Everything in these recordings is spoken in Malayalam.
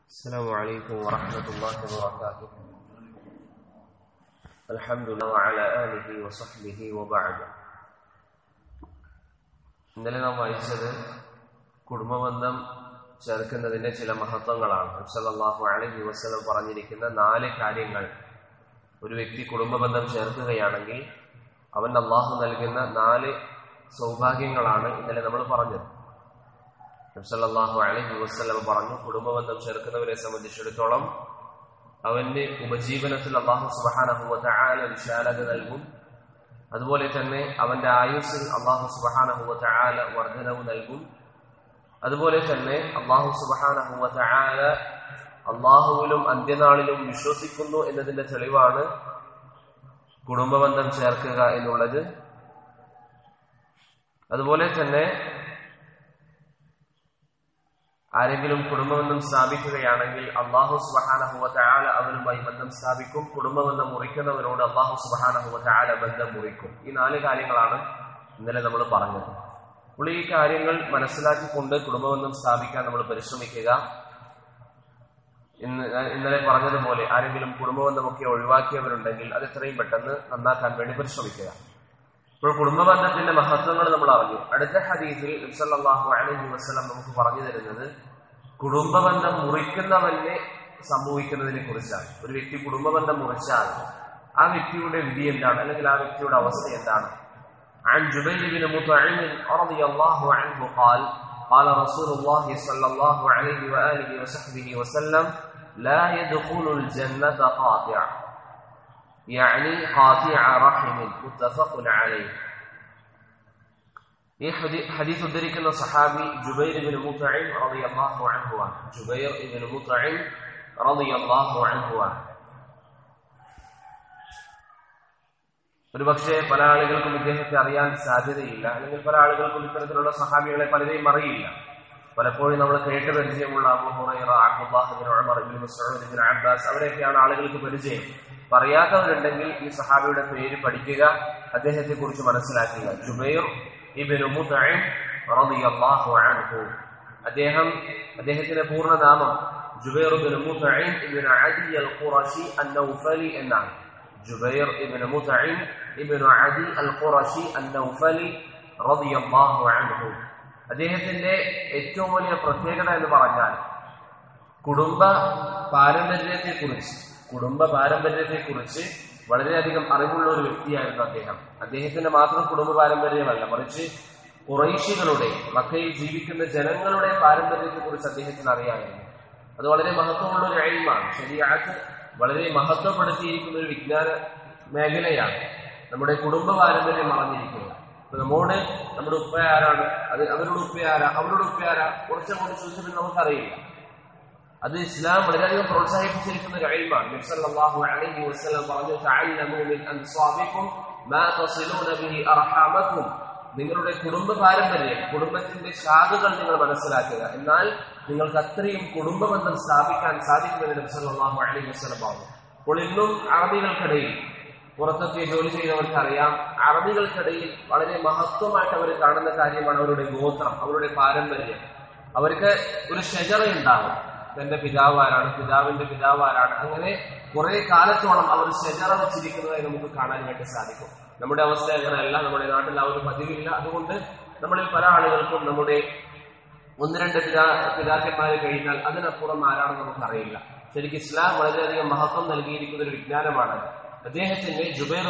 السلام عليكم ورحمة الله وبركاته الحمد لله وعلى آله وصحبه وبعد ഇന്നലെ നാം വായിച്ചത് കുടുംബബന്ധം ചേർക്കുന്നതിന്റെ ചില മഹത്വങ്ങളാണ് സല്ലല്ലാഹു അലൈഹി വസല്ലം പറഞ്ഞിരിക്കുന്ന നാല് കാര്യങ്ങൾ ഒരു വ്യക്തി കുടുംബബന്ധം ചേർക്കുകയാണെങ്കിൽ അവൻ അള്ളാഹു നൽകുന്ന നാല് സൗഭാഗ്യങ്ങളാണ് ഇന്നലെ നമ്മൾ പറഞ്ഞത് നബ്സല്ലാഹു അലൈഹി വസ്ലം പറഞ്ഞു കുടുംബബന്ധം ചേർക്കുന്നവരെ സംബന്ധിച്ചിടത്തോളം അവന്റെ ഉപജീവനത്തിൽ അള്ളാഹു സുബഹാനഹുവല വിശാലത നൽകും അതുപോലെ തന്നെ അവന്റെ ആയുസ്സിൽ അള്ളാഹു സുബഹാനഹുവല വർധനവ് നൽകും അതുപോലെ തന്നെ അള്ളാഹു സുബഹാനഹുവല അള്ളാഹുവിലും അന്ത്യനാളിലും വിശ്വസിക്കുന്നു എന്നതിന്റെ തെളിവാണ് കുടുംബബന്ധം ചേർക്കുക എന്നുള്ളത് അതുപോലെ തന്നെ ആരെങ്കിലും കുടുംബബന്ധം സ്ഥാപിക്കുകയാണെങ്കിൽ അള്ളാഹു സുബഹാനഹുവ ആല അവനുമായി ബന്ധം സ്ഥാപിക്കും കുടുംബബന്ധം മുറിക്കുന്നവരോട് അള്ളാഹു സുബഹാനഹുവ ആല ബന്ധം മുറിക്കും ഈ നാല് കാര്യങ്ങളാണ് ഇന്നലെ നമ്മൾ പറഞ്ഞത് അപ്പോൾ ഈ കാര്യങ്ങൾ മനസ്സിലാക്കിക്കൊണ്ട് കുടുംബബന്ധം സ്ഥാപിക്കാൻ നമ്മൾ പരിശ്രമിക്കുക ഇന്ന് ഇന്നലെ പറഞ്ഞതുപോലെ ആരെങ്കിലും കുടുംബബന്ധമൊക്കെ ഒഴിവാക്കിയവരുണ്ടെങ്കിൽ അത് എത്രയും പെട്ടെന്ന് നന്നാക്കാൻ വേണ്ടി പരിശ്രമിക്കുക ഇപ്പോൾ കുടുംബബന്ധത്തിന്റെ മഹത്വങ്ങൾ നമ്മൾ അറിഞ്ഞു അടുത്ത ഹദീസിൽ നബ്സല്ലാഹു അലൈഹി വസ്ലം നമുക്ക് പറഞ്ഞു തരുന്നത് കുടുംബബന്ധം മുറിക്കുന്നവന് സംഭവിക്കുന്നതിനെ കുറിച്ചാണ് ഒരു വ്യക്തി കുടുംബബന്ധം മുറിച്ചാൽ ആ വ്യക്തിയുടെ വിധി എന്താണ് അല്ലെങ്കിൽ ആ വ്യക്തിയുടെ അവസ്ഥ എന്താണ് عن جبير بن مطعم رضي الله عنه قال قال رسول الله صلى الله عليه وآله وصحبه وسلم لا يدخل الجنة قاطع يعني قاطع رحم متفق عليه ഈ ഹദീസ് ഉദ്ധരിക്കുന്ന സഹാബി ജുബൈർ ഇബ്നു മുതഇം റളിയല്ലാഹു അൻഹു ആണ് ജുബൈർ ഇബ്നു മുതഇം റളിയല്ലാഹു അൻഹു ആണ് ഒരു പക്ഷേ പല ആളുകൾക്കും ഇദ്ദേഹത്തെ അറിയാൻ സാധ്യതയില്ല അല്ലെങ്കിൽ പല ആളുകൾക്കും ഇത്തരത്തിലുള്ള സഹാബികളെ പലരെയും അറിയില്ല പലപ്പോഴും നമ്മൾ കേട്ട് പരിചയമുള്ള Abu Hurairah Abdullah ibn Umar ibn Masud ibn Abbas അവരെയൊക്കെയാണ് ആളുകൾക്ക് പരിചയം പറയാത്തവരുണ്ടെങ്കിൽ ഈ സഹാബിയുടെ പേര് പഠിക്കുക അദ്ദേഹത്തെ കുറിച്ച് മനസ്സിലാക്കുക ജുബൈർ ഇബ്നു മുതഇം റളിയല്ലാഹു അൻഹു അദ്ദേഹം അദ്ദേഹത്തിന്റെ പൂർണ്ണ നാമം ജുബൈർ ഇബ്നു മുതഇം ഇബ്നു അദി അൽ ഖുറശി അൻ-നൗഫലി എന്നാണ് ജുബൈർ ഇബ്നു മുതഇം ഇബ്നു അദി അൽ ഖുറശി അൻ-നൗഫലി റളിയല്ലാഹു അൻഹു അദ്ദേഹത്തിന്റെ ഏറ്റവും വലിയ പ്രത്യേകത എന്ന് പറഞ്ഞാൽ കുടുംബ പാരമ്പര്യത്തെക്കുറിച്ച് കുടുംബ പാരമ്പര്യത്തെക്കുറിച്ച് വളരെയധികം അറിവുള്ള ഒരു വ്യക്തിയായിരുന്നു അദ്ദേഹം അദ്ദേഹത്തിന്റെ മാത്രം കുടുംബ പാരമ്പര്യമല്ല മറിച്ച് കുറൈശികളുടെ മക്കയിൽ ജീവിക്കുന്ന ജനങ്ങളുടെ പാരമ്പര്യത്തെക്കുറിച്ച് അദ്ദേഹത്തിന് അറിയാമായിരുന്നു അത് വളരെ മഹത്വമുള്ള ഒരു കഴിവാണ് ശരിയാക്ക് വളരെ മഹത്വപ്പെടുത്തിയിരിക്കുന്ന ഒരു വിജ്ഞാന മേഖലയാണ് നമ്മുടെ കുടുംബ പാരമ്പര്യം അറിഞ്ഞിരിക്കുക ഇപ്പൊ നമ്മോട് നമ്മുടെ ഉപ്പ ആരാണ് അത് അവരുടെ ഉപ്പ ആരാ അവരുടെ ഉപ്പ ആരാ കുറച്ചങ്ങോട്ട് ചോദിച്ചപ്പോൾ നമുക്കറിയില്ല അത് ഇസ്ലാം വളരെയധികം പ്രോത്സാഹിപ്പിച്ചിരിക്കുന്ന കഴിവാണ് നബ്സല്ലാഹു അലൈഹി വസല്ലം പറഞ്ഞു തഅല്ലമു മിൻ അൻസാബിക്കും മാ തസിലൂന ബിഹി അർഹാമക്കും നിങ്ങളുടെ കുടുംബ പാരമ്പര്യം കുടുംബത്തിന്റെ ശാഖകൾ നിങ്ങൾ മനസ്സിലാക്കുക എന്നാൽ നിങ്ങൾക്ക് അത്രയും കുടുംബ ബന്ധം സ്ഥാപിക്കാൻ സാധിക്കുമെന്ന് നബ്സല്ലാഹു അലൈഹി വസല്ലം പറഞ്ഞു അപ്പോൾ ഇന്നും അറബികൾക്കിടയിൽ പുറത്തൊക്കെ ജോലി ചെയ്യുന്നവർക്ക് അറിയാം അറബികൾക്കിടയിൽ വളരെ മഹത്വമായിട്ട് അവർ കാണുന്ന കാര്യമാണ് അവരുടെ ഗോത്രം അവരുടെ പാരമ്പര്യം അവർക്ക് ഒരു ഷെജറയുണ്ടാകും തന്റെ പിതാവ് ആരാണ് പിതാവിന്റെ പിതാവ് ആരാണ് അങ്ങനെ കുറെ കാലത്തോളം അവർ ഷെജറ വെച്ചിരിക്കുന്നതായി നമുക്ക് കാണാൻ വേണ്ടി സാധിക്കും നമ്മുടെ അവസ്ഥ അങ്ങനെയല്ല നമ്മുടെ നാട്ടിൽ ആ ഒരു പതിവില്ല അതുകൊണ്ട് നമ്മളിൽ പല ആളുകൾക്കും നമ്മുടെ ഒന്ന് രണ്ട് പിതാ പിതാക്കന്മാരെ കഴിഞ്ഞാൽ അതിനപ്പുറം ആരാണെന്ന് നമുക്കറിയില്ല ശരിക്കും ഇസ്ലാം വളരെയധികം മഹത്വം നൽകിയിരിക്കുന്ന ഒരു വിജ്ഞാനമാണ് അദ്ദേഹത്തിന്റെ ജുബൈർ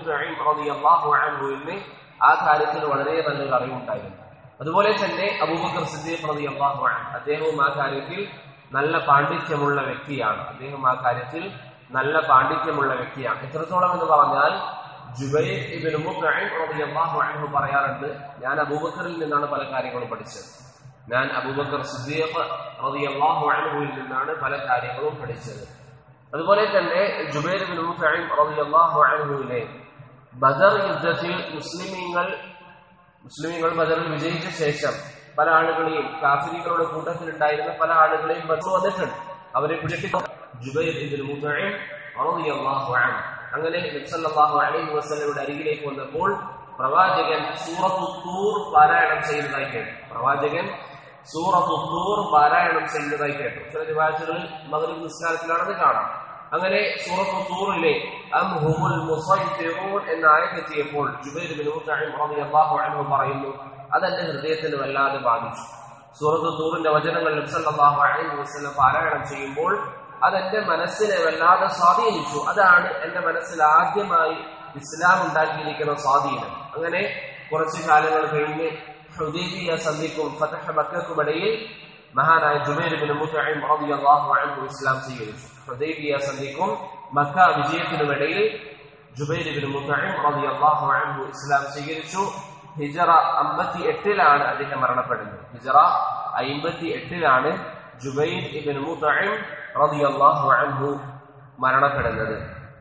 അൻഹുവിന് ആ കാര്യത്തിൽ വളരെ നല്ലൊരു അറിവുണ്ടായിരുന്നു അതുപോലെ തന്നെ അബൂബക്കർ സിദ്ദീഖ് റതി അള്ളാഹു അദ്ദേഹവും ആ കാര്യത്തിൽ നല്ല പാണ്ഡിത്യമുള്ള വ്യക്തിയാണ് അദ്ദേഹം ആ കാര്യത്തിൽ നല്ല പാണ്ഡിത്യമുള്ള വ്യക്തിയാണ് എത്രത്തോളം എന്ന് പറഞ്ഞാൽ ജുബൈർ ഇബിൻ റളിയല്ലാഹു അൻഹു പറയാറുണ്ട് ഞാൻ അബൂബക്കറിൽ നിന്നാണ് പല കാര്യങ്ങളും പഠിച്ചത് ഞാൻ അബൂബക്കർ സിദ്ദീഖ് റളിയല്ലാഹു അൻഹുവിൽ നിന്നാണ് പല കാര്യങ്ങളും പഠിച്ചത് അതുപോലെ തന്നെ ജുബൈർ ബിൻ റളിയല്ലാഹു അൻഹുവിനെ ബദർ യുദ്ധത്തിൽ മുസ്ലിമീങ്ങൾ മുസ്ലിമീങ്ങൾ ബദറിൽ വിജയിച്ച ശേഷം പല ആളുകളെയും കാഫിരികളുടെ കൂട്ടത്തിലുണ്ടായിരുന്ന പല ആളുകളെയും ബദർ വന്നിട്ടുണ്ട് അവരെ പിടിച്ചു ജുബൈർ ഇബ്നു മുതഇം റളിയല്ലാഹു അൻഹു അങ്ങനെ നബിസല്ലല്ലാഹു അലൈഹി വസല്ലമയുടെ അരികിലേക്ക് വന്നപ്പോൾ പ്രവാചകൻ സൂറത്തു തൂർ പാരായണം ചെയ്യുന്നതായി കേട്ടു പ്രവാചകൻ സൂറത്ത് തൂർ പാരായണം ചെയ്യുന്നതായി കേട്ടു ചില റിവാഴ്ചകളിൽ മകരം നിസ്കാരത്തിലാണെന്ന് കാണാം അങ്ങനെ സൂറത്ത് തൂറിലെ അം ഹുമുൽ മുസൈത്തിറൂൻ എന്ന ആയത്തെത്തിയപ്പോൾ ജുബൈർ ബിൻ മുത്തഇം റളിയല്ലാഹു അൻഹു പറയുന്നു അതെന്റെ ഹൃദയത്തിന് വല്ലാതെ ബാധിച്ചു സൂറത്ത് തൂറിന്റെ വചനങ്ങൾ നബ്സല്ലാഹു അലൈഹി വസല്ലം പാരായണം ചെയ്യുമ്പോൾ അതെന്റെ മനസ്സിനെ വല്ലാതെ സ്വാധീനിച്ചു അതാണ് എന്റെ മനസ്സിൽ ആദ്യമായി ഇസ്ലാം ഉണ്ടാക്കിയിരിക്കുന്ന സ്വാധീനം അങ്ങനെ കുറച്ചു കാലങ്ങൾ കഴിഞ്ഞ് ഹുദൈബിയ സന്ധിക്കും ഫതഹ മക്കക്കുമിടയിൽ മഹാനായ ജുബൈർ ബിൻ മുത്തഇം റളിയല്ലാഹു അൻഹു ഇസ്ലാം സ്വീകരിച്ചു ഹുദൈബിയ സന്ധിക്കും മക്ക വിജയത്തിനുമിടയിൽ ജുബൈർ ബിൻ മുത്തഇം റളിയല്ലാഹു അൻഹു ഇസ്ലാം സ്വീകരിച്ചു ഹിജറ അമ്പത്തി എട്ടിലാണ് അദ്ദേഹം മരണപ്പെടുന്നത് ഹിജറ അമ്പത്തി എട്ടിലാണ് ജുബൈർ ഇബിൻ മുത്തഇം റളിയല്ലാഹു അൻഹു മരണപ്പെടുന്നത്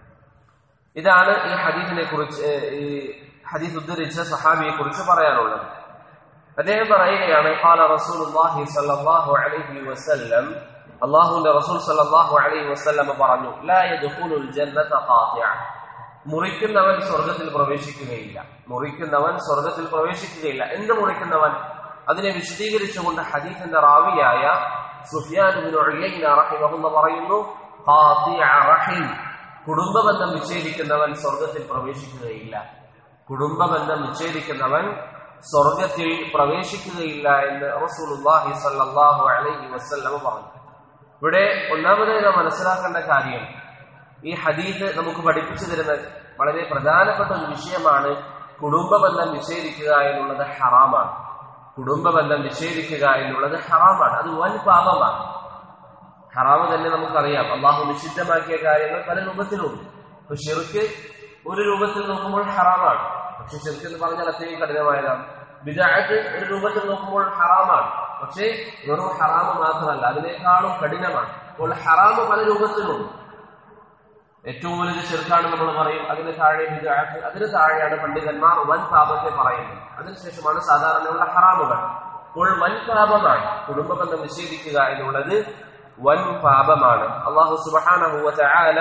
ഇതാണ് ഈ ഹദീസിനെ കുറിച്ച് ഈ ഹദീസ് ഉദ്ധരിച്ച സഹാബിയെ കുറിച്ച് പറയാനുള്ളത് അദ്ദേഹം പറയുകയാണ് ഖാല റസൂലുള്ളാഹി സ്വല്ലല്ലാഹു അലൈഹി വസല്ലം അല്ലാഹുവിന്റെ റസൂൽ സ്വല്ലല്ലാഹു അലൈഹി വസല്ലം പറഞ്ഞു ലാ യദ്ഖുലുൽ ജന്നത ഖാതിഅ മുറിക്കുന്നവൻ സ്വർഗത്തിൽ പ്രവേശിക്കുകയില്ല മുറിക്കുന്നവൻ സ്വർഗത്തിൽ പ്രവേശിക്കുകയില്ല എന്ത് മുറിക്കുന്നവൻ അതിനെ വിശദീകരിച്ചുകൊണ്ട് ഹദീസിന്റെ റാവിയായ സുഫിയാൻ ബിൻ ഉയൈന റഹിമഹുല്ല പറയുന്നു ഖാതിഅ റഹിം കുടുംബബന്ധം വിച്ഛേദിക്കുന്നവൻ സ്വർഗത്തിൽ പ്രവേശിക്കുകയില്ല കുടുംബബന്ധം വിച്ഛേദിക്കുന്നവൻ സ്വർഗത്തിൽ പ്രവേശിക്കുകയില്ല എന്ന് റസൂലുള്ളാഹി സ്വല്ലല്ലാഹു അലൈഹി വസല്ലം പറഞ്ഞു ഇവിടെ ഒന്നാമതായി നാം മനസ്സിലാക്കേണ്ട കാര്യം ഈ ഹദീസ് നമുക്ക് പഠിപ്പിച്ചു തരുന്ന വളരെ പ്രധാനപ്പെട്ട ഒരു വിഷയമാണ് കുടുംബബന്ധം നിഷേധിക്കുക എന്നുള്ളത് ഹറാമാണ് കുടുംബബന്ധം നിഷേധിക്കുക എന്നുള്ളത് ഹറാമാണ് അത് വൻ പാപമാണ് ഹറാമ് തന്നെ നമുക്കറിയാം അള്ളാഹു നിഷിദ്ധമാക്കിയ കാര്യങ്ങൾ പല രൂപത്തിലുണ്ട് ഇപ്പൊ ഷിർക്ക് ഒരു രൂപത്തിൽ നോക്കുമ്പോൾ ഹറാമാണ് പക്ഷെ ഷിർക്ക് എന്ന് പറഞ്ഞാൽ അത്രയും കഠിനമായതാണ് ബിദാഅത്ത് ഒരു രൂപത്തിൽ നോക്കുമ്പോൾ ഹറാമാണ് പക്ഷേ വെറും ഹറാമ് മാത്രമല്ല അതിനേക്കാളും കഠിനമാണ് അപ്പോൾ ഹറാമ് പല രൂപത്തിലുണ്ട് ഏറ്റവും വലുത് ചെറുക്കാണ് നമ്മൾ പറയും അതിന് താഴെ ബിദാഅത്ത് അതിന് താഴെയാണ് പണ്ഡിതന്മാർ വൻ പാപത്തെ പറയുന്നത് അതിനുശേഷമാണ് സാധാരണയുള്ള ഹറാമുകൾ അപ്പോൾ വൻ പാപമാണ് കുടുംബബന്ധം നിഷേധിക്കുക എന്നുള്ളത് വൻ പാപമാണ് അള്ളാഹു സുബ്ഹാനഹു വ തആല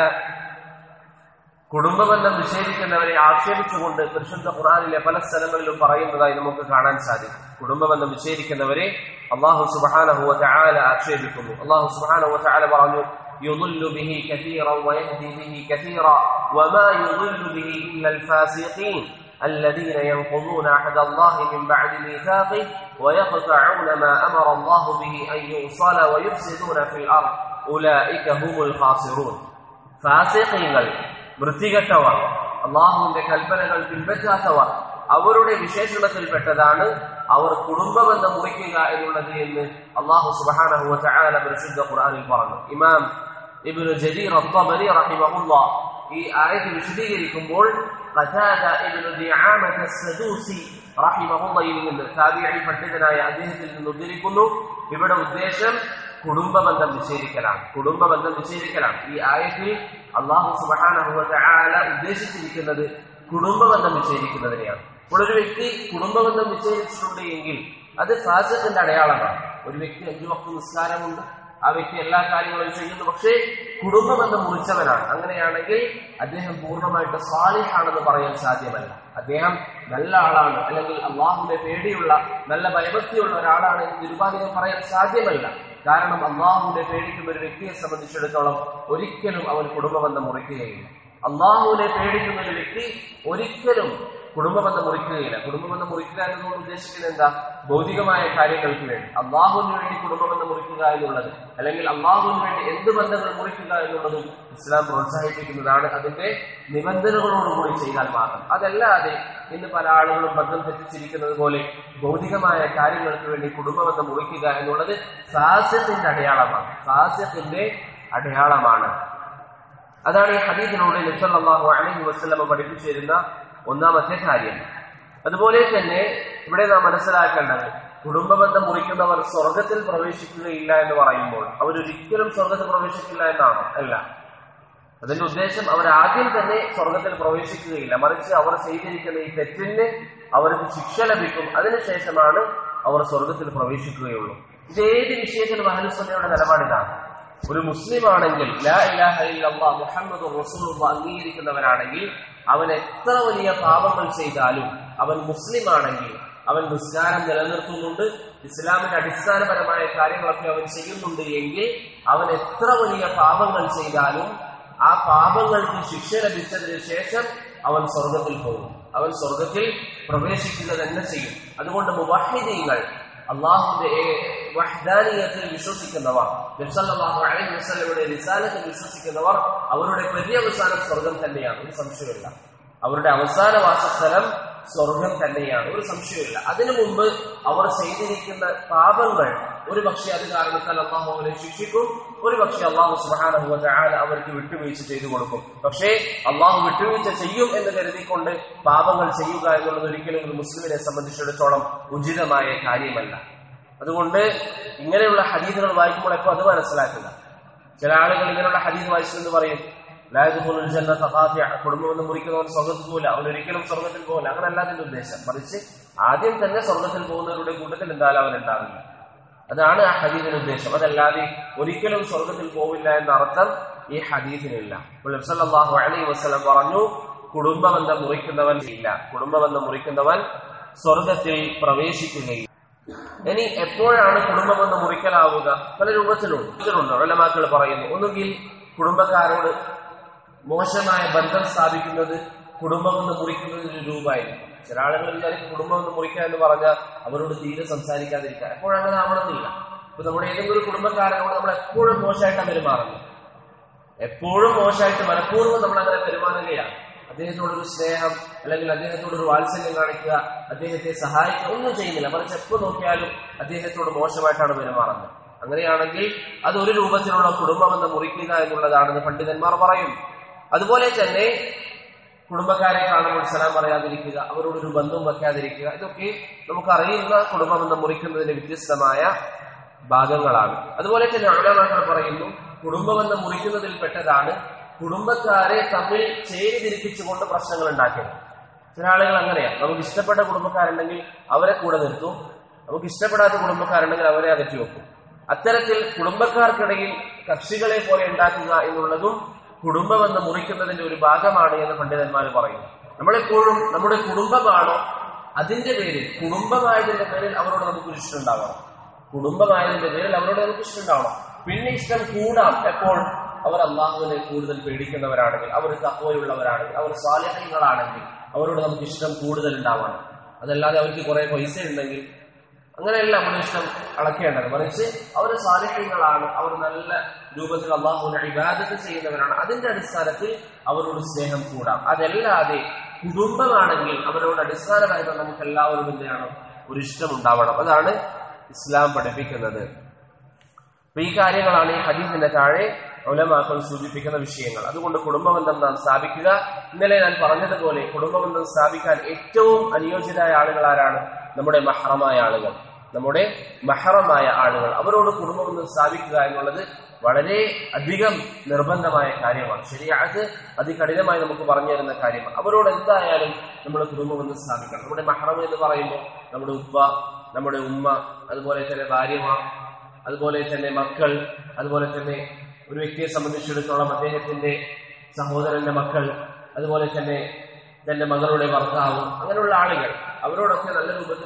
കുടുംബബന്ധം നിഷേധിക്കുന്നവരെ ആക്ഷേപിച്ചുകൊണ്ട് പരിശുദ്ധ ഖുർആനിലെ പല സ്ഥലങ്ങളിലും പറയുന്നതായി നമുക്ക് കാണാൻ സാധിക്കും കുടുംബബന്ധം നിഷേധിക്കുന്നവരെ അള്ളാഹു സുബ്ഹാനഹു വ തആല ആക്ഷേപിക്കുന്നു അള്ളാഹു സുബ്ഹാനഹു വ തആല പറഞ്ഞു يضل به كثيرا ويهدي به كثيرا وما يضل به إلا الفاسقين الذين ينقضون عهد الله من بعد ميثاقه ويقطعون ما أمر الله به أن يوصل ويفسدون في الأرض أولئك هم الخاسرون ഫാസിഖീങ്ങൾ വൃത്തികെട്ടവർ അള്ളാഹുവിന്റെ കൽപ്പനകൾ പിൻപറ്റാത്തവർ അവരുടെ വിശേഷണത്തിൽപ്പെട്ടതാണ് അവർ കുടുംബബന്ധം മുറിക്കുക എന്നുള്ളത് എന്ന് അള്ളാഹു സുബ്ഹാനഹു വ തആല പരിശുദ്ധ ഖുർആനിൽ പറഞ്ഞു ഇമാം ഇബ്നു ജരീർ അത്ബരി റഹിമഹുല്ലാഹ് ഈ ആയത്ത് വിശദീകരിക്കുമ്പോൾ ഖതാദ ഇബ്നു ദിആമത അസ്സദൂസി റഹിമഹുള്ളയിൽ നിന്ന് താബിഈ പണ്ഡിതനായ അദ്ദേഹത്തിൽ നിന്ന് ഉദ്ധരിക്കുന്നു ഇവിടെ ഉദ്ദേശം കുടുംബബന്ധം നിഷേധിക്കലാണ് കുടുംബബന്ധം നിഷേധിക്കലാണ് ഈ ആയത്തിൽ അള്ളാഹു സുബ്ഹാനഹു വ തആല ഉദ്ദേശിച്ചിരിക്കുന്നത് കുടുംബബന്ധം നിഷേധിക്കുന്നതിനെയാണ് അപ്പോൾ ഒരു വ്യക്തി കുടുംബബന്ധം നിഷേധിച്ചിട്ടുണ്ട് എങ്കിൽ അത് ഫാസിഖിന്റെ അടയാളമാണ് ഒരു വ്യക്തി അഞ്ചു വക്ത നിസ്കാരമുണ്ട് ആ വ്യക്തി എല്ലാ കാര്യങ്ങളും ചെയ്യുന്നു പക്ഷേ കുടുംബബന്ധം മുറിച്ചവനാണ് അങ്ങനെയാണെങ്കിൽ അദ്ദേഹം പൂർണ്ണമായിട്ട് സാലിഹാണെന്ന് പറയാൻ സാധ്യമല്ല അദ്ദേഹം നല്ല ആളാണ് അല്ലെങ്കിൽ അള്ളാഹുവിനെ പേടിയുള്ള നല്ല ഭയഭക്തിയുള്ള ഒരാളാണ് എന്ന് നിരുപാധികം പറയാൻ സാധ്യമല്ല കാരണം അള്ളാഹുവിനെ പേടിക്കുന്ന ഒരു വ്യക്തിയെ സംബന്ധിച്ചിടത്തോളം ഒരിക്കലും അവൻ കുടുംബബന്ധം മുറിക്കുകയില്ല അള്ളാഹുവിനെ പേടിക്കുന്ന ഒരു വ്യക്തി ഒരിക്കലും കുടുംബബന്ധം മുറിക്കുകയില്ല കുടുംബബന്ധം മുറിക്കുക എന്നതുകൊണ്ട് ഉദ്ദേശിക്കുന്നത് എന്താ ഭൗതികമായ കാര്യങ്ങൾക്ക് വേണ്ടി അള്ളാഹുവിന് വേണ്ടി കുടുംബബന്ധം മുറിക്കുക എന്നുള്ളത് അല്ലെങ്കിൽ അള്ളാഹുവിന് വേണ്ടി എന്ത് ബന്ധങ്ങൾ മുറിക്കുക എന്നുള്ളതും ഇസ്ലാം പ്രോത്സാഹിപ്പിക്കുന്നതാണ് അതിന്റെ നിബന്ധനകളോടുകൂടി ചെയ്താൽ മാത്രം അതല്ലാതെ ഇന്ന് പല ആളുകളും ബന്ധം തെറ്റിച്ചിരിക്കുന്നത് പോലെ ഭൗതികമായ കാര്യങ്ങൾക്ക് വേണ്ടി കുടുംബബന്ധം മുറിക്കുക എന്നുള്ളത് സാസ്യത്തിന്റെ അടയാളമാണ് സാസ്യത്തിന്റെ അടയാളമാണ് അതാണ് ഈ ഹദീദിലൂടെ നബ്സല്ലാഹു അലൈഹി വസ്ലമ പഠിപ്പിച്ചു തരുന്ന ഒന്നാമത്തെ കാര്യം അതുപോലെ തന്നെ ഇവിടെ നാം മനസ്സിലാക്കേണ്ടത് കുടുംബബന്ധം മുറിക്കുന്നവർ സ്വർഗത്തിൽ പ്രവേശിക്കുകയില്ല എന്ന് പറയുമ്പോൾ അവരൊരിക്കലും സ്വർഗത്തിൽ പ്രവേശിക്കില്ല എന്നാണോ അല്ല അതിന്റെ ഉദ്ദേശം അവർ ആദ്യം തന്നെ സ്വർഗത്തിൽ പ്രവേശിക്കുകയില്ല മറിച്ച് അവർ ചെയ്തിരിക്കുന്ന ഈ തെറ്റിന് അവർക്ക് ശിക്ഷ ലഭിക്കും അതിനുശേഷമാണ് അവർ സ്വർഗത്തിൽ പ്രവേശിക്കുകയുള്ളൂ ഇത് ഏത് വിഷയത്തിലും അഹലുസ്വലയുടെ നിലപാടിതാണ് ഒരു മുസ്ലിം ആണെങ്കിൽ ലാ ഇലാഹ ഇല്ലല്ലാഹ് മുഹമ്മദ് റസൂലുള്ള അംഗീകരിക്കുന്നവനാണെങ്കിൽ അവൻ എത്ര വലിയ പാപങ്ങൾ ചെയ്താലും അവൻ മുസ്ലിം ആണെങ്കിൽ അവൻ നിസ്കാരം നിലനിർത്തുന്നുണ്ട് ഇസ്ലാമിന്റെ അടിസ്ഥാനപരമായ കാര്യങ്ങളൊക്കെ അവൻ ചെയ്യുന്നുണ്ട് എങ്കിൽ അവൻ എത്ര വലിയ പാപങ്ങൾ ചെയ്താലും ആ പാപങ്ങൾക്ക് ശിക്ഷ ലഭിച്ചതിന് ശേഷം അവൻ സ്വർഗത്തിൽ പോകും അവൻ സ്വർഗത്തിൽ പ്രവേശിക്കുക തന്നെ ചെയ്യും അതുകൊണ്ട് മുവാഹിദീങ്ങൾ അള്ളാഹുന്റെ വഹ്ദാനീയത്തിൽ വിശ്വസിക്കുന്നവർ നബ്സല്ലാഹു അലൈഹി വസല്ലമയുടെ റിസാലത്തിൽ വിശ്വസിക്കുന്നവർ അവരുടെ പര്യവസാനം സ്വർഗം തന്നെയാണ് ഒരു സംശയമില്ല അവരുടെ അവസാന വാസസ്ഥലം സ്വർഗം തന്നെയാണ് ഒരു സംശയമില്ല അതിനു മുമ്പ് അവർ ചെയ്തിരിക്കുന്ന പാപങ്ങൾ ഒരു പക്ഷെ അത് കാരണത്താൽ അള്ളാഹു അവരെ ശിക്ഷിക്കും ഒരു പക്ഷെ അള്ളാഹു സുബാനുഭവത്തെ അവർക്ക് വിട്ടുവീഴ്ച ചെയ്തു കൊടുക്കും പക്ഷേ അള്ളാഹു വിട്ടുവീഴ്ച ചെയ്യും എന്ന് കരുതിക്കൊണ്ട് പാപങ്ങൾ ചെയ്യുക എന്നുള്ളത് ഒരിക്കലും ഒരു മുസ്ലിമിനെ സംബന്ധിച്ചിടത്തോളം ഉചിതമായ കാര്യമല്ല അതുകൊണ്ട് ഇങ്ങനെയുള്ള ഹദീസുകൾ വായിക്കുമ്പോൾ എപ്പോൾ അത് മനസ്സിലാക്കുക ചില ആളുകൾ ഇങ്ങനെയുള്ള ഹദീസ് വായിച്ചു എന്ന് പറയും ലായതുപോലുള്ള ജന്ന തഹാഫ്യ കുടുംബമെന്ന് മുറിക്കുന്നവൻ സ്വർഗത്തിൽ പോകില്ല അവൻ ഒരിക്കലും സ്വർഗത്തിൽ പോകില്ല അങ്ങനല്ല അതിന്റെ ഉദ്ദേശം മറിച്ച് ആദ്യം തന്നെ സ്വർഗത്തിൽ പോകുന്നവരുടെ കൂട്ടത്തിൽ എന്തായാലും അവൻ ഉണ്ടാവില്ല അതാണ് ആ ഹദീദിന്റെ ഉദ്ദേശം അതല്ലാതെ ഒരിക്കലും സ്വർഗത്തിൽ പോവില്ല എന്ന അർത്ഥം ഈ ഹദീദിനില്ല സല്ലല്ലാഹു അലൈഹി വസല്ലം പറഞ്ഞു കുടുംബബന്ധം മുറിക്കുന്നവൻ ഇല്ല കുടുംബബന്ധം മുറിക്കുന്നവൻ സ്വർഗത്തിൽ പ്രവേശിക്കുകയില്ല ഇനി എപ്പോഴാണ് കുടുംബബന്ധം മുറിക്കലാവുക പല രൂപത്തിലുണ്ട് ഇതിലുണ്ട് ഒലമാക്കൾ പറയുന്നു ഒന്നുകിൽ കുടുംബക്കാരോട് മോശമായ ബന്ധം സ്ഥാപിക്കുന്നത് കുടുംബബന്ധം മുറിക്കുന്നതിന് രൂപമായിരിക്കും ചില ആളുകൾ വിചാരിക്കും കുടുംബബന്ധം മുറിക്കുക എന്ന് പറഞ്ഞാൽ അവരോട് തീരെ സംസാരിക്കാതിരിക്കുക എപ്പോഴും അങ്ങനെ ആവണമെന്നില്ല ഇപ്പൊ നമ്മുടെ ഏതെങ്കിലും ഒരു കുടുംബക്കാരനോട് നമ്മൾ എപ്പോഴും മോശമായിട്ടാണ് പെരുമാറുന്നത് എപ്പോഴും മോശമായിട്ട് മനഃപൂർവ്വം നമ്മൾ അങ്ങനെ പെരുമാറുകയാണ് അദ്ദേഹത്തോടൊരു സ്നേഹം അല്ലെങ്കിൽ അദ്ദേഹത്തോടൊരു വാത്സല്യം കാണിക്കുക അദ്ദേഹത്തെ സഹായിക്കുക ഒന്നും ചെയ്യുന്നില്ല മറിച്ച് എപ്പോ നോക്കിയാലും അദ്ദേഹത്തോട് മോശമായിട്ടാണ് പെരുമാറുന്നത് അങ്ങനെയാണെങ്കിൽ അത് ഒരു രൂപത്തിലുള്ള കുടുംബബന്ധം മുറിക്കുക എന്നുള്ളതാണെന്ന് പണ്ഡിതന്മാർ പറയും അതുപോലെ തന്നെ കുടുംബക്കാരെ കാണുമ്പോൾ സലാം പറയാതിരിക്കുക അവരോടൊരു ബന്ധവും വെക്കാതിരിക്കുക ഇതൊക്കെ നമുക്കറിയുന്ന കുടുംബബന്ധം മുറിക്കുന്നതിന്റെ വ്യത്യസ്തമായ ഭാഗങ്ങളാണ് അതുപോലെ തന്നെ അഴമാക്കൾ പറയുന്നു കുടുംബബന്ധം മുറിക്കുന്നതിൽ പെട്ടതാണ് കുടുംബക്കാരെ തമ്മിൽ ചേരിതിരിപ്പിച്ചുകൊണ്ട് പ്രശ്നങ്ങൾ ഉണ്ടാക്കിയത് ചില ആളുകൾ അങ്ങനെയാണ് നമുക്ക് ഇഷ്ടപ്പെട്ട കുടുംബക്കാരുണ്ടെങ്കിൽ അവരെ കൂടെ നിർത്തും നമുക്ക് ഇഷ്ടപ്പെടാത്ത കുടുംബക്കാരുണ്ടെങ്കിൽ അവരെ അകറ്റി വെക്കും അത്തരത്തിൽ കുടുംബക്കാർക്കിടയിൽ കക്ഷികളെ പോലെ ഉണ്ടാക്കുക എന്നുള്ളതും കുടുംബബന്ധം മുറിക്കുന്നതിന്റെ ഒരു ഭാഗമാണ് എന്ന് പണ്ഡിതന്മാർ പറയുന്നു നമ്മളെപ്പോഴും നമ്മുടെ കുടുംബമാണോ അതിന്റെ പേരിൽ കുടുംബമായതിന്റെ പേരിൽ അവരോട് നമുക്കൊരു ഇഷ്ടം ഉണ്ടാവണം കുടുംബമായതിന്റെ പേരിൽ അവരോട് നമുക്ക് ഇഷ്ടം ഉണ്ടാവണം പിന്നെ ഇഷ്ടം കൂടാം എപ്പോൾ അവർ അള്ളാഹുവിനെ കൂടുതൽ പേടിക്കുന്നവരാണെങ്കിൽ അവർ തഹോയുള്ളവരാണെങ്കിൽ അവർ സ്വാലഹ്യങ്ങളാണെങ്കിൽ അവരോട് നമുക്ക് ഇഷ്ടം കൂടുതൽ ഉണ്ടാവണം അതല്ലാതെ അവർക്ക് കുറെ പൈസ ഉണ്ടെങ്കിൽ അങ്ങനെയല്ല നമ്മുടെ ഇഷ്ടം അളക്കേണ്ടത് മറിച്ച് അവർ സാലിഹ്യങ്ങളാണ് അവർ നല്ല രൂപത്തിൽ അള്ളാഹുവിനെ ഇബാദത്ത് ചെയ്യുന്നവരാണ് അതിന്റെ അടിസ്ഥാനത്തിൽ അവരോട് സ്നേഹം കൂടാം അതല്ലാതെ കുടുംബമാണെങ്കിൽ അവരോട് അടിസ്ഥാനമായിട്ട് നമുക്ക് എല്ലാവരും എന്താണ് ഒരു ഇഷ്ടം ഉണ്ടാവണം അതാണ് ഇസ്ലാം പഠിപ്പിക്കുന്നത് അപ്പൊ ഈ കാര്യങ്ങളാണ് ഈ ഹദീസിന്റെ താഴെ ഉലമാക്കൾ സൂചിപ്പിക്കുന്ന വിഷയങ്ങൾ അതുകൊണ്ട് കുടുംബബന്ധം നാം സ്ഥാപിക്കുക ഇന്നലെ ഞാൻ പറഞ്ഞതുപോലെ കുടുംബബന്ധം സ്ഥാപിക്കാൻ ഏറ്റവും അനുയോജ്യരായ ആളുകൾ ആരാണ് നമ്മുടെ മഹറമായ ആളുകൾ നമ്മുടെ മഹറമായ ആളുകൾ അവരോട് കുടുംബബന്ധം സ്ഥാപിക്കുക എന്നുള്ളത് വളരെ അധികം നിർബന്ധമായ കാര്യമാണ് ശരിയാത് അതികഠിനമായി നമുക്ക് പറഞ്ഞു തരുന്ന കാര്യമാണ് അവരോട് എന്തായാലും നമ്മൾ കുടുംബബന്ധം സ്ഥാപിക്കണം നമ്മുടെ മഹറം എന്ന് പറയുമ്പോൾ നമ്മുടെ ഉപ്പ നമ്മുടെ ഉമ്മ അതുപോലെ തന്നെ ഭാര്യമാർ അതുപോലെ തന്നെ മക്കൾ അതുപോലെ തന്നെ ഒരു വ്യക്തിയെ സംബന്ധിച്ചിടത്തോളം അദ്ദേഹത്തിന്റെ സഹോദരന്റെ മക്കൾ അതുപോലെ തന്നെ തന്റെ മകളുടെ ഭർത്താവ് അങ്ങനെയുള്ള ആളുകൾ അവരോടൊക്കെ നല്ല രൂപത്തിൽ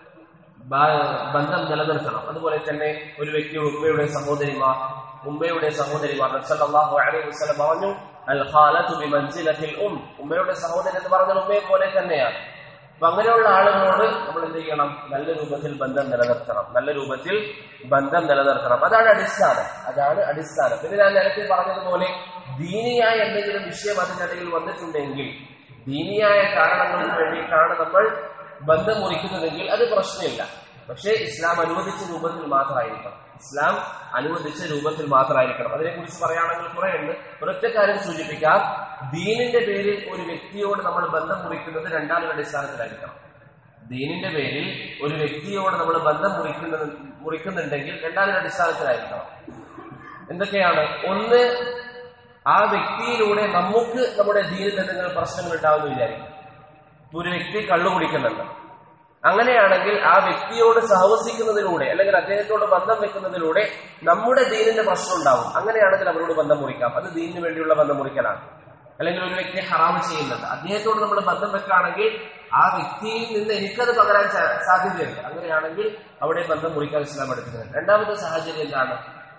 ബന്ധം നിലനിർത്തണം അതുപോലെ തന്നെ ഒരു വ്യക്തിയുടെ ഉമ്മയുടെ സഹോദരിമാർ ഉമ്മയുടെ സഹോദരിമാർ നബ്സല്ലാഹു അലൈഹി വസല്ലം പറഞ്ഞു അൽ ഖാലതു ബിമൻസിലത്തിൽ ഉം ഉമ്മയുടെ സഹോദരി എന്ന് പറഞ്ഞാൽ ഉമ്മയെ പോലെ തന്നെയാണ് അപ്പൊ അങ്ങനെയുള്ള ആളുകളോട് നമ്മൾ എന്ത് ചെയ്യണം നല്ല രൂപത്തിൽ ബന്ധം നിലനിർത്തണം നല്ല രൂപത്തിൽ ബന്ധം നിലനിർത്തണം അതാണ് അടിസ്ഥാനം അതാണ് അടിസ്ഥാനം പിന്നെ ഞാൻ നേരത്തെ പറഞ്ഞതുപോലെ ദീനിയായ എന്തെങ്കിലും വിഷയം അതിനിടയിൽ വന്നിട്ടുണ്ടെങ്കിൽ ദീനിയായ കാരണങ്ങൾക്ക് വേണ്ടിയിട്ടാണ് നമ്മൾ ബന്ധം മുറിക്കുന്നതെങ്കിൽ അത് പ്രശ്നമില്ല പക്ഷേ ഇസ്ലാം അനുവദിച്ച രൂപത്തിൽ മാത്രമായിരിക്കണം ഇസ്ലാം അനുവദിച്ച രൂപത്തിൽ മാത്രമായിരിക്കണം അതിനെക്കുറിച്ച് പറയുകയാണെങ്കിൽ കുറെ ഉണ്ട് ഒരൊറ്റ കാര്യം സൂചിപ്പിക്കാം ദീനിന്റെ പേരിൽ ഒരു വ്യക്തിയോട് നമ്മൾ ബന്ധം മുറിക്കുന്നത് രണ്ടാമത്തെ അടിസ്ഥാനത്തിലായിരിക്കണം ദീനിന്റെ പേരിൽ ഒരു വ്യക്തിയോട് നമ്മൾ ബന്ധം മുറിക്കുന്നത് മുറിക്കുന്നുണ്ടെങ്കിൽ രണ്ടാമത്തെ അടിസ്ഥാനത്തിലായിരിക്കണം എന്തൊക്കെയാണ് ഒന്ന് ആ വ്യക്തിയിലൂടെ നമുക്ക് നമ്മുടെ ദീനിൽ എന്തെങ്കിലും പ്രശ്നങ്ങൾ ഉണ്ടാവുമെന്ന് വിചാരിക്കും ഇപ്പൊ ഒരു വ്യക്തി കള്ളു കുടിക്കുന്നുണ്ട് അങ്ങനെയാണെങ്കിൽ ആ വ്യക്തിയോട് സഹവസിക്കുന്നതിലൂടെ അല്ലെങ്കിൽ അദ്ദേഹത്തോട് ബന്ധം വെക്കുന്നതിലൂടെ നമ്മുടെ ദീനിന്റെ പ്രശ്നം ഉണ്ടാവും അങ്ങനെയാണെങ്കിൽ അവരോട് ബന്ധം മുറിക്കാം അത് ദീനിന് വേണ്ടിയുള്ള ബന്ധം മുറിക്കലാണ് അല്ലെങ്കിൽ ഒരു വ്യക്തി ഹറാം ചെയ്യുന്നുണ്ട് അദ്ദേഹത്തോട് നമ്മൾ ബന്ധം വെക്കുകയാണെങ്കിൽ ആ വ്യക്തിയിൽ നിന്ന് എനിക്കത് പകരാൻ സാ- സാധ്യതയുണ്ട് അങ്ങനെയാണെങ്കിൽ അവിടെ ബന്ധം മുറിക്കാൻ ഇസ്ലാം എടുക്കുന്നുണ്ട് രണ്ടാമത്തെ സാഹചര്യം എന്താണ്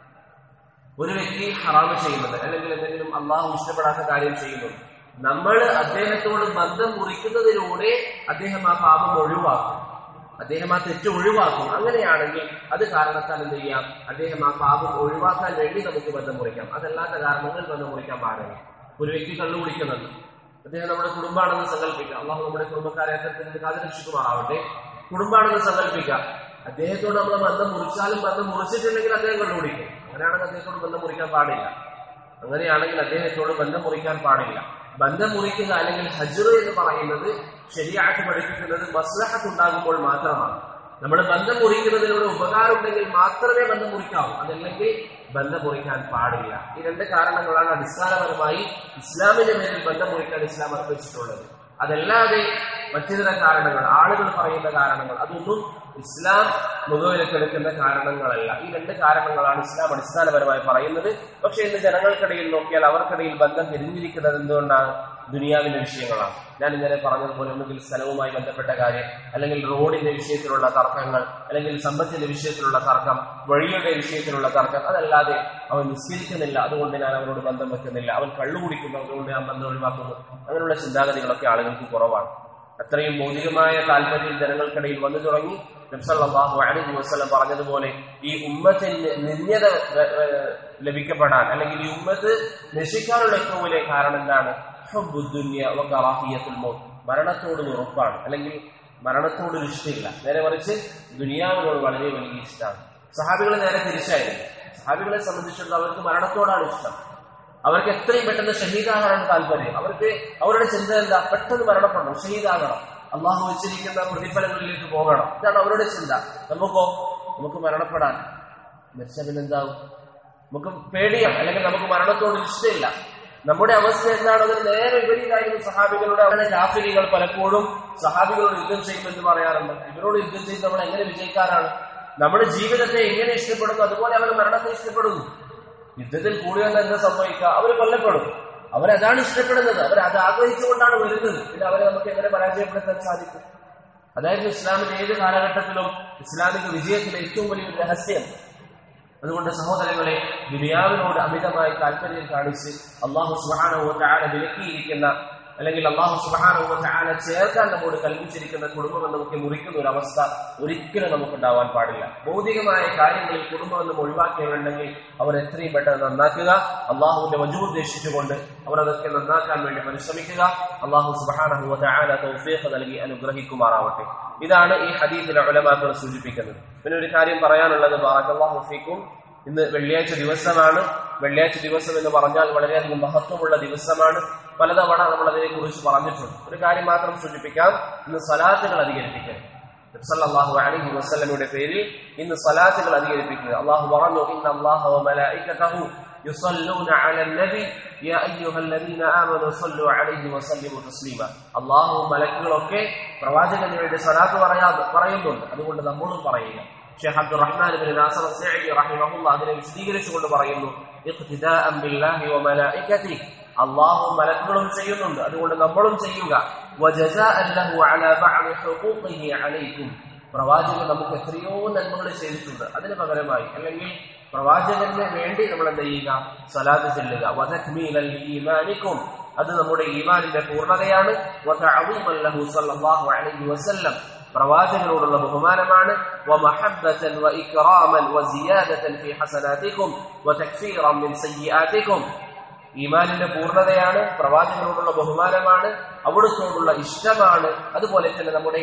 ഒരു വ്യക്തി ഹറാമ് ചെയ്യുന്നത് അല്ലെങ്കിൽ എന്തെങ്കിലും അള്ളാഹു ഇഷ്ടപ്പെടാത്ത കാര്യം ചെയ്യുന്നത് നമ്മൾ അദ്ദേഹത്തോട് ബന്ധം മുറിക്കുന്നതിലൂടെ അദ്ദേഹം ആ പാപം ഒഴിവാക്കും അദ്ദേഹം ആ തെറ്റ് ഒഴിവാക്കും അങ്ങനെയാണെങ്കിൽ അത് കാരണത്താൽ എന്ത് ചെയ്യാം അദ്ദേഹം ആ പാപം ഒഴിവാക്കാൻ വേണ്ടി നമുക്ക് ബന്ധം മുറിക്കാം അതല്ലാത്ത കാരണങ്ങൾ ബന്ധം മുറിക്കാൻ പാടില്ല ഒരു വ്യക്തി കള്ളു കുടിക്കുന്നുണ്ട് അദ്ദേഹം നമ്മുടെ കുടുംബാണെന്ന് സങ്കല്പിക്കാം അള്ളാഹു നമ്മുടെ കുടുംബക്കാരെ അത്തരത്തിൽ കാതുരക്ഷിക്കുമാറാവട്ടെ കുടുംബാണെന്ന് സങ്കല്പിക്കാം അദ്ദേഹത്തോട് നമ്മൾ ബന്ധം മുറിച്ചാലും ബന്ധം മുറിച്ചിട്ടില്ലെങ്കിൽ അദ്ദേഹം കണ്ടുപിടിക്കും അങ്ങനെയാണെങ്കിൽ അദ്ദേഹത്തോട് ബന്ധം മുറിക്കാൻ പാടില്ല അങ്ങനെയാണെങ്കിൽ അദ്ദേഹത്തോട് ബന്ധം മുറിക്കാൻ പാടില്ല ബന്ധം മുറിക്കുക അല്ലെങ്കിൽ ഹജർ എന്ന് പറയുന്നത് ശരിയായിട്ട് പഠിപ്പിക്കുന്നത് മസ്ലഹത്ത് ഉണ്ടാകുമ്പോൾ മാത്രമാണ് നമ്മൾ ബന്ധം മുറിക്കുന്നതിലൂടെ ഉപകാരം ഉണ്ടെങ്കിൽ മാത്രമേ ബന്ധം മുറിക്കാവൂ അതല്ലെങ്കിൽ ബന്ധം മുറിക്കാൻ പാടില്ല ഈ രണ്ട് കാരണങ്ങളാണ് അടിസ്ഥാനപരമായി ഇസ്ലാമിന്റെ മേലിൽ ബന്ധം മുറിക്കാൻ ഇസ്ലാം അർപ്പിച്ചിട്ടുള്ളത് അതല്ലാതെ മറ്റു ചില കാരണങ്ങൾ ആളുകൾ പറയുന്ന കാരണങ്ങൾ അതൊന്നും ഇസ്ലാം മുഖവിലക്കെടുക്കുന്ന കാരണങ്ങളല്ല ഈ രണ്ട് കാരണങ്ങളാണ് ഇസ്ലാം അടിസ്ഥാനപരമായി പറയുന്നത് പക്ഷെ ഇന്ന് ജനങ്ങൾക്കിടയിൽ നോക്കിയാൽ അവർക്കിടയിൽ ബന്ധം തിരിഞ്ഞിരിക്കുന്നത് എന്തുകൊണ്ടാണ് ദുനിയാവിന്റെ വിഷയങ്ങളാണ് ഞാൻ ഇന്നലെ പറഞ്ഞതുപോലെ ഒന്നുകിൽ സ്ഥലവുമായി ബന്ധപ്പെട്ട കാര്യം അല്ലെങ്കിൽ റോഡിന്റെ വിഷയത്തിലുള്ള തർക്കങ്ങൾ അല്ലെങ്കിൽ സമ്പത്തിന്റെ വിഷയത്തിലുള്ള തർക്കം വഴിയുടെ വിഷയത്തിലുള്ള തർക്കം അതല്ലാതെ അവൻ നിസ്കരിക്കുന്നില്ല അതുകൊണ്ട് ഞാൻ അവനോട് ബന്ധം വെക്കുന്നില്ല അവൻ കള്ളു കുടിക്കുന്നു അതുകൊണ്ട് ഞാൻ ബന്ധം ഒഴിവാക്കുന്നു അങ്ങനെയുള്ള ചിന്താഗതികളൊക്കെ ആളുകൾക്ക് കുറവാണ് അത്രയും ഭൗതികമായ താല്പര്യം ജനങ്ങൾക്കിടയിൽ വന്നു തുടങ്ങി നബ്സല്ലാഹു അലൈഹി വസ്ലം പറഞ്ഞതുപോലെ ഈ ഉമ്മത്തിന് നിന്യത ഏ, ഏ, ലഭിക്കപ്പെടാൻ അല്ലെങ്കിൽ ഈ ഉമ്മത്ത് നശിക്കാനുള്ള ഏറ്റവും വലിയ കാരണം എന്താണ് ഹുബ്ബുദ്ദുന്യ വ കറാഹിയത്തുൽ മൗത്ത് മരണത്തോട് ഉറപ്പാണ് അല്ലെങ്കിൽ മരണത്തോട് ഒരു ഇഷ്ടമില്ല നേരെ മറിച്ച് ദുനിയാവിനോട് വളരെ വലിയ ഇഷ്ടമാണ് സഹാബികൾ നേരെ തിരിച്ചായിരുന്നു സഹാബികളെ സംബന്ധിച്ചിടത്തോളം അവർക്ക് മരണത്തോടാണ് ഇഷ്ടം അവർക്ക് എത്രയും പെട്ടെന്ന് ഷഹീദാകാനാണ് താല്പര്യം അവർക്ക് അവരുടെ ചിന്ത എന്താ പെട്ടെന്ന് മരണപ്പെടണം ഷഹീദാകണം അള്ളാഹു വെച്ചിരിക്കുന്ന പ്രതിഫലങ്ങളിലേക്ക് പോകണം ഇതാണ് അവരുടെ ചിന്ത നമുക്കോ നമുക്ക് മരണപ്പെടാൻ മരിച്ച പിന്നെന്താവും നമുക്ക് പേടിയാണ് അല്ലെങ്കിൽ നമുക്ക് മരണത്തോട് ഇഷ്ടമില്ല നമ്മുടെ അവസ്ഥ എന്താണ് അതിന് നേരെ വിപരീതമായിരുന്നു സഹാബികളുടെ അങ്ങനെ കാഫിരികൾ പലപ്പോഴും സഹാബികളോട് യുദ്ധം ചെയ്യുമെന്ന് പറയാറുണ്ട് ഇവരോട് യുദ്ധം ചെയ്ത് നമ്മൾ എങ്ങനെ വിജയിക്കാനാണ് നമ്മുടെ ജീവിതത്തെ എങ്ങനെ ഇഷ്ടപ്പെടുന്നു അതുപോലെ അവർ മരണത്തെ ഇഷ്ടപ്പെടുന്നു യുദ്ധത്തിൽ കൂടി വന്ന എന്താ സംഭവിക്കുക അവർ കൊല്ലപ്പെടും അവരതാണ് ഇഷ്ടപ്പെടുന്നത് അവർ അത് ആഗ്രഹിച്ചുകൊണ്ടാണ് വരുന്നത് പിന്നെ അവരെ നമുക്ക് എങ്ങനെ പരാജയപ്പെടുത്താൻ സാധിക്കും അതായിരുന്നു ഇസ്ലാമിന്റെ ഏത് കാലഘട്ടത്തിലും ഇസ്ലാമിക വിജയത്തിലെ ഏറ്റവും വലിയൊരു രഹസ്യം അതുകൊണ്ട് സഹോദരങ്ങളെ ദുനിയാവിനോട് അമിതമായി താല്പര്യം കാണിച്ച് അള്ളാഹു സുബാനവ താഴ വിലക്കിയിരിക്കുന്ന അല്ലെങ്കിൽ അള്ളാഹു സുബാനവ താഴ ചേർക്കാൻ നമ്മോട് കൽപ്പിച്ചിരിക്കുന്ന കുടുംബം നമുക്ക് മുറിക്കുന്ന ഒരു അവസ്ഥ ഒരിക്കലും നമുക്കുണ്ടാവാൻ പാടില്ല ഭൗതികമായ കാര്യങ്ങളിൽ കുടുംബബന്ധം ഒഴിവാക്കിയവരുണ്ടെങ്കിൽ അവർ എത്രയും പെട്ടെന്ന് നന്നാക്കുക അള്ളാഹുവിന്റെ വജു ഉദ്ദേശിച്ചുകൊണ്ട് അവർ അതൊക്കെ നന്നാക്കാൻ വേണ്ടി പരിശ്രമിക്കുക അള്ളാഹു സുബാനഹുവ താഴ തൗഫീഖ് നൽകി അനുഗ്രഹിക്കുമാറാവട്ടെ ഇതാണ് ഈ ഹദീസിലെ ഉലമാക്കൾ സൂചിപ്പിക്കുന്നത് പിന്നെ ഒരു കാര്യം പറയാനുള്ളത് ബാറക്കല്ലാഹു ഫീക്കും ഇന്ന് വെള്ളിയാഴ്ച ദിവസമാണ് വെള്ളിയാഴ്ച ദിവസം എന്ന് പറഞ്ഞാൽ വളരെയധികം മഹത്വമുള്ള ദിവസമാണ് പലതവണ നമ്മൾ അതിനെ കുറിച്ച് പറഞ്ഞിട്ടുണ്ട് ഒരു കാര്യം മാത്രം സൂചിപ്പിക്കാം ഇന്ന് സലാത്തുകൾ അധികരിപ്പിക്കുക സല്ലല്ലാഹു അലൈഹി വസല്ലമയുടെ പേരിൽ ഇന്ന് സലാത്തുകൾ അധികരിപ്പിക്കുക അള്ളാഹു പറഞ്ഞു ഇന്ന അല്ലാഹ വ മലായികതഹു يصلون على النبي يا أيها الذين آمنوا صلوا عليه وسلموا تسليما അള്ളാഹു മലക്കുകളൊക്കെ പ്രവാചകന് വേണ്ടി സലാത്ത് പറയാ പറയുന്നുണ്ട് അതുകൊണ്ട് നമ്മളും പറയുക Sheikh Abdurrahman bin Nasir Assadi റഹിമഹുല്ലാഹ് അതിനെ വിശദീകരിച്ചുകൊണ്ട് പറയുന്നു ഇഖ്തിദാഅൻ ബില്ലാഹി വ മലായികതിഹി അള്ളാഹു മലക്കുകളും ചെയ്യുന്നുണ്ട് അതുകൊണ്ട് നമ്മളും ചെയ്യുക വജസാഅൻ ലഹു അലാ ബഅദി ഹുഖൂഖിഹി അലൈക്കും പ്രവാചകൻ നമുക്ക് എത്രയോ നന്മകൾ ചെയ്തിട്ടുണ്ട് അതിന് പകരമായി അല്ലെങ്കിൽ പ്രവാചകന് വേണ്ടി നമ്മൾ എന്ത് ചെയ്യുക സ്വലാത്ത് ചെല്ലുക വതക്മീലൽ ഈമാനിക്കും അത് നമ്മുടെ ഈമാനിന്റെ പൂർണ്ണതയാണ് വതഅദീമൻ ലഹു സ്വല്ലല്ലാഹു അലൈഹി വസല്ലം പ്രവാചകനോടുള്ള ബഹുമാനമാണ് വമഹബ്ബതൻ വഇക്റാമൻ വസിയാദതൻ ഫീ ഹസനാതിക്കും വതക്ഫീറൻ മിൻ സയ്യിആതിക്കും ഈമാനിന്റെ പൂർണ്ണതയാണ് പ്രവാചകനോടുള്ള ബഹുമാനമാണ് അവിടുത്തോടുള്ള ഇഷ്ടമാണ് അതുപോലെ തന്നെ നമ്മുടെ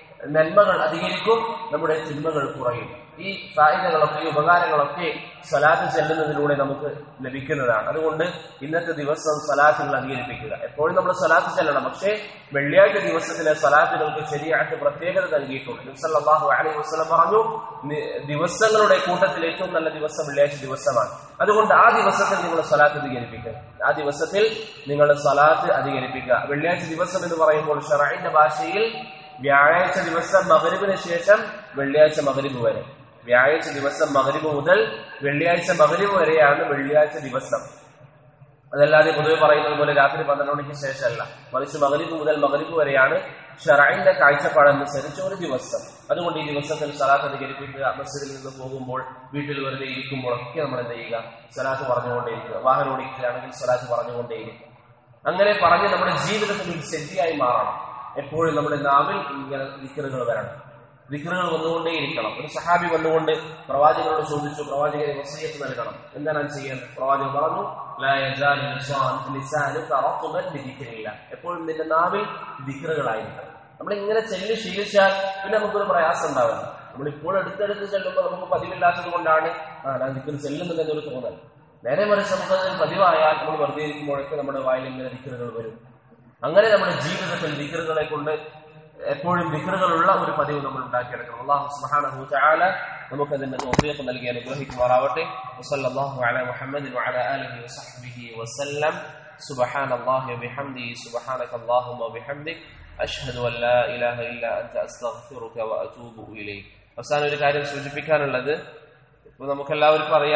നന്മകൾ അധികരിക്കും നമ്മുടെ തിന്മകൾ കുറയും ഈ സാധ്യതകളൊക്കെ ഈ ഉപകാരങ്ങളൊക്കെ സലാത്ത് ചെല്ലുന്നതിലൂടെ നമുക്ക് ലഭിക്കുന്നതാണ് അതുകൊണ്ട് ഇന്നത്തെ ദിവസം സലാത്തുകൾ അധികരിപ്പിക്കുക എപ്പോഴും നമ്മൾ സലാത്ത് ചെല്ലണം പക്ഷേ വെള്ളിയാഴ്ച ദിവസത്തിലെ സലാത്തുകൾക്ക് ശരിയായിട്ട് പ്രത്യേകത നൽകിയിട്ടുണ്ട് നബ്സല്ലാഹു അലൈഹി വസ്ലം പറഞ്ഞു നി- ദിവസങ്ങളുടെ കൂട്ടത്തിൽ ഏറ്റവും നല്ല ദിവസം വെള്ളിയാഴ്ച ദിവസമാണ് അതുകൊണ്ട് ആ ദിവസത്തിൽ നിങ്ങൾ സലാത്ത് അധികരിപ്പിക്കുക ആ ദിവസത്തിൽ നിങ്ങൾ സലാത്ത് അധികരിപ്പിക്കുക വെള്ളിയാഴ്ച ദിവസം എന്ന് പറയുമ്പോൾ ഷറൈന്റെ ഭാഷയിൽ വ്യാഴാഴ്ച ദിവസം മകരിബിന് ശേഷം വെള്ളിയാഴ്ച മകരിബ് വരെ വ്യാഴാഴ്ച ദിവസം മകരിബ് മുതൽ വെള്ളിയാഴ്ച മകരിബ് വരെയാണ് വെള്ളിയാഴ്ച ദിവസം അതല്ലാതെ പൊതുവെ പറയുന്നത് പോലെ രാത്രി പന്ത്രണ്ട് മണിക്ക് ശേഷമല്ല മറിച്ച് മകരിബ് മുതൽ മകരിബ് വരെയാണ് ഷറൈന്റെ കാഴ്ചപ്പാടനുസരിച്ച് ഒരു ദിവസം അതുകൊണ്ട് ഈ ദിവസത്തിൽ സലാത്ത് അധികരിപ്പിക്കുക മസ്ജിദിൽ നിന്ന് പോകുമ്പോൾ വീട്ടിൽ വെറുതെ ഇരിക്കുമ്പോൾ ഒക്കെ നമ്മൾ എന്ത് ചെയ്യുക സലാത്ത് പറഞ്ഞുകൊണ്ടേയിരിക്കുക വാഹനം ഓടിക്കുകയാണെങ്കിൽ സലാത്ത് പറഞ്ഞുകൊണ്ടേയിരിക്കുക അങ്ങനെ പറഞ്ഞ് നമ്മുടെ ജീവിതത്തിൽ ഒരു ശരിയായി മാറണം എപ്പോഴും നമ്മുടെ നാവിൽ ഇങ്ങനെ ദിക്കറുകൾ വരണം ദിക്കറുകൾ വന്നുകൊണ്ടേയിരിക്കണം ഒരു സഹാബി വന്നുകൊണ്ട് പ്രവാചകനോട് ചോദിച്ചു പ്രവാചകരെ വസീയത്ത് നൽകണം എന്താണ് ചെയ്യേണ്ടത് പ്രവാചകൻ പറഞ്ഞു "ലാ യസാലു ലിസാൻ- ലിസാനുക റത്ബൻ ബിദിക്രില്ല." എപ്പോഴും നിന്റെ നാവിൽ ദിക്കറുകളായിരിക്കണം നമ്മൾ ഇങ്ങനെ ചെല്ലി ശീലിച്ചാൽ പിന്നെ നമുക്കൊരു പ്രയാസം ഉണ്ടാവില്ല നമ്മൾ ഇപ്പോൾ അടുത്തടുത്ത് ചെല്ലുമ്പോൾ നമുക്ക് പതിവില്ലാത്തത് കൊണ്ടാണ് ആ ഞാൻ ദിക്കറ് ചെല്ലുന്നില്ല എന്നൊരു തോന്നൽ നേരെ മറിച്ച് നമുക്ക് അത് പതിവായാൽ നമ്മൾ വെറുതെ ഇരിക്കുമ്പോഴൊക്കെ നമ്മുടെ വായിൽ ഇങ്ങനെ ദിക്കറുകൾ വരും അങ്ങനെ നമ്മുടെ ജീവിതത്തിൽ ദിക്കറുകളെ കൊണ്ട് എപ്പോഴും ദിക്കറുകളുള്ള ഒരു പതിവ് നമ്മൾ ഉണ്ടാക്കിയെടുക്കണം അള്ളാഹു സുബ്ഹാനഹു വതആല നമുക്ക് അതിന്റെ തൗഫീഖ് നൽകി അനുഗ്രഹിക്കുമാറാവട്ടെ വസല്ലല്ലാഹു അലാ മുഹമ്മദിൻ വഅലാ ആലിഹി വസഹ്ബിഹി വസല്ലം سبحان الله وبحمده سبحانك اللهم وبحمدك أشهد أن لا إله إلا أنت أستغفرك وأتوب إليك അവസാനം ഒരു കാര്യം സൂചിപ്പിക്കാനുള്ളത് ഇപ്പൊ നമുക്കെല്ലാവർക്കും അറിയാം